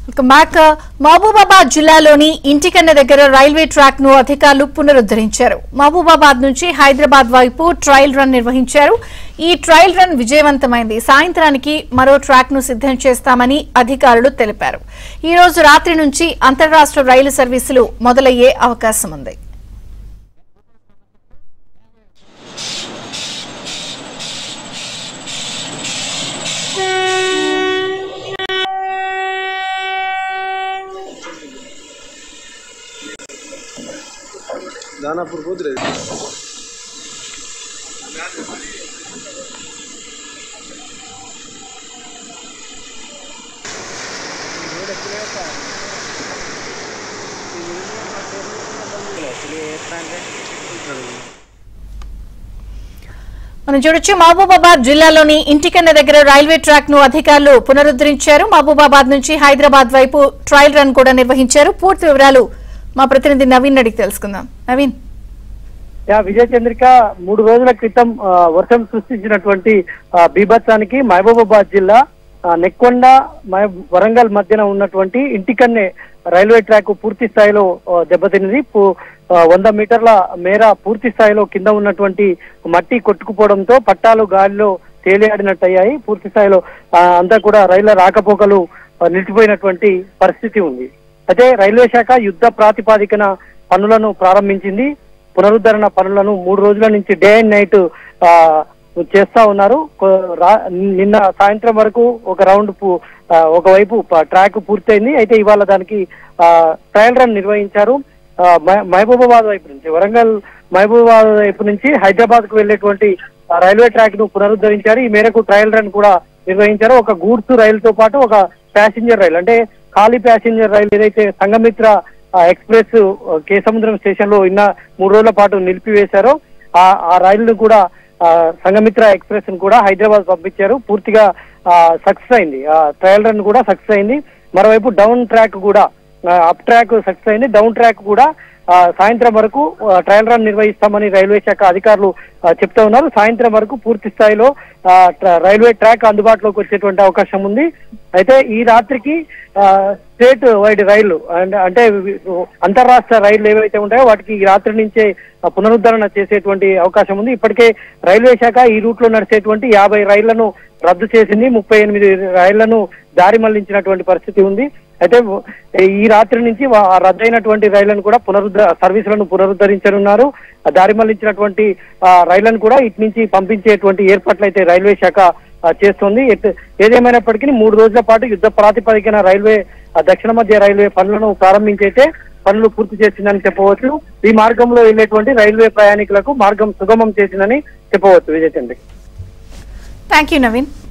back Mahabubabad జిల్లాలోని ఇంటికన్న దగ్గర railway track ను అధికారులు పునరుద్ధరించారు మహబూబాబాద్ నుంచి హైదరాబాద్ వైపు ట్రయల్ రన్ నిర్వహించారు ఈ ట్రయల్ రన్ విజయవంతమైంది సాయంత్రానికి మరో ట్రాక్ ను సిద్ధం చేస్తామని అధికారులు తెలిపారు ఈ రోజు రాత్రి నుంచి అంతర్రాష్ట్ర రైలు సర్వీసులు మొదలయ్యే అవకాశం ఉంది दानापुर कूद रहे మనం చూడొచ్చు మహబూబాబాద్ జిల్లాలోని ఇంటికన్న దగ్గర రైల్వే ట్రాక్ ను అధికారులు పునరుద్ధరించారు మహబూబాబాద్ నుంచి హైదరాబాద్ వైపు ట్రయల్ రన్ కూడా నిర్వహించారు పూర్తి వివరాలు మా ప్రతినిధి నవీన్ అడిగి తెలుసుకుందాం నవీన్ యా విజయ చంద్రిక మూడు రోజుల క్రితం ఆ, వర్షం సృష్టించినటువంటి ఆ, బీభత్సానికి మహబూబాబాద్ జిల్లా ఆ, నెక్కొండ మహబ్- వరంగల్ మధ్యన ఉన్నటువంటి ఇంటికన్నే రైల్వే ట్రాక్ పూర్తి స్థాయిలో ఆ, దెబ్బతిన్నది పు- ఆ, వంద మీటర్ల మేర పూర్తి స్థాయిలో కింద ఉన్నటువంటి మట్టి కొట్టుకుపోవడంతో పట్టాలు గాలిలో తేలియాడినట్టయ్యాయి పూర్తి స్థాయిలో ఆ, అంతా కూడా రైళ్ల రాకపోకలు ఆ, నిలిచిపోయినటువంటి పరిస్థితి ఉంది అయితే రైల్వే శాఖ యుద్ధ ప్రాతిపాదికన పనులను ప్రారంభించింది పునరుద్ధరణ పనులను మూడు రోజుల నుంచి డే అండ్ నైట్ ఆ, చేస్తా ఉన్నారు కొ- రా- నిన్న సాయంత్రం వరకు ఒక రౌండ్ పు- ఆ, ఒకవైపు ప- ట్రాక్ పూర్తయింది అయితే ఇవాళ దానికి ఆ, ట్రయల్ రన్ నిర్వహించారు ఆ, మహ- మహబూబాబాద్ వైపు నుంచి వరంగల్ మహబూబాబాద్ వైపు నుంచి హైదరాబాద్ కు వెళ్లేటువంటి ఆ, రైల్వే ట్రాక్ ను పునరుద్ధరించారు ఈ మేరకు ట్రయల్ రన్ కూడా నిర్వహించారు ఒక గూడ్స్ రైలుతో పాటు ఒక ప్యాసింజర్ రైలు అంటే ఖాళీ ప్యాసింజర్ రైలు ఏదైతే సంగమిత్ర ఆ, ఎక్స్ప్రెస్ ఆ, కేసముద్రం స్టేషన్ లో ఇన్న మూడు రోజుల పాటు నిలిపివేశారో ఆ ఆ రైలును కూడా ఆ, సంగమిత్ర ఎక్స్ప్రెస్ ను కూడా హైదరాబాద్ పంపించారు పూర్తిగా సక్సెస్ అయింది ఆ ట్రయల్ రన్ కూడా సక్సెస్ అయింది మరోవైపు డౌన్ ట్రాక్ కూడా అప్ ట్రాక్ సక్సెస్ అయింది డౌన్ ట్రాక్ కూడా ఆ, సాయంత్రం వరకు ఆ, ట్రయల్ రన్ నిర్వహిస్తామని రైల్వే శాఖ అధికారులు ఆ, చెప్తా ఉన్నారు సాయంత్రం వరకు పూర్తి స్థాయిలో ఆ, ట్ర- రైల్వే ట్రాక్ అందుబాటులోకి వచ్చేటువంటి అవకాశం ఉంది అయితే ఈ రాత్రికి ఆ, స్టేట్ వైడ్ రైళ్లు అండ్- అంటే వి- అంతర్రాష్ట్ర రైళ్లు ఏవైతే ఉంటాయో వాటికి ఈ రాత్రి నుంచే ఆ, పునరుద్ధరణ చేసేటువంటి అవకాశం ఉంది ఇప్పటికే రైల్వే శాఖ ఈ రూట్ లో నడిచేటువంటి యాభై రైళ్లను రద్దు చేసింది ముప్పై ఎనిమిది రైళ్లను దారి మళ్లించినటువంటి పరిస్థితి ఉంది అయితే ఈ రాత్రి నుంచి వా- ఆ రద్దయినటువంటి రైళ్లను కూడా పునరుద్ధ సర్వీసులను పునరుద్ధరించనున్నారు ఆ దారి మళ్లించినటువంటి ఆ, రైళ్లను కూడా ఇటు నుంచి పంపించేటువంటి ఏర్పాట్లు అయితే రైల్వే శాఖ ఆ, చేస్తోంది ఎట్- ఏదేమైనప్పటికీ మూడు రోజుల పాటు యుద్ధ ప్రాతిపదికన రైల్వే ఆ, దక్షిణ మధ్య రైల్వే పనులను ప్రారంభించైతే పనులు పూర్తి చేసిందని చెప్పవచ్చు ఈ మార్గంలో వెళ్ళేటువంటి రైల్వే ప్రయాణికులకు మార్గం సుగమం చేసిందని చెప్పవచ్చు విజయచంద్రి థ్యాంక్ యూ నవీన్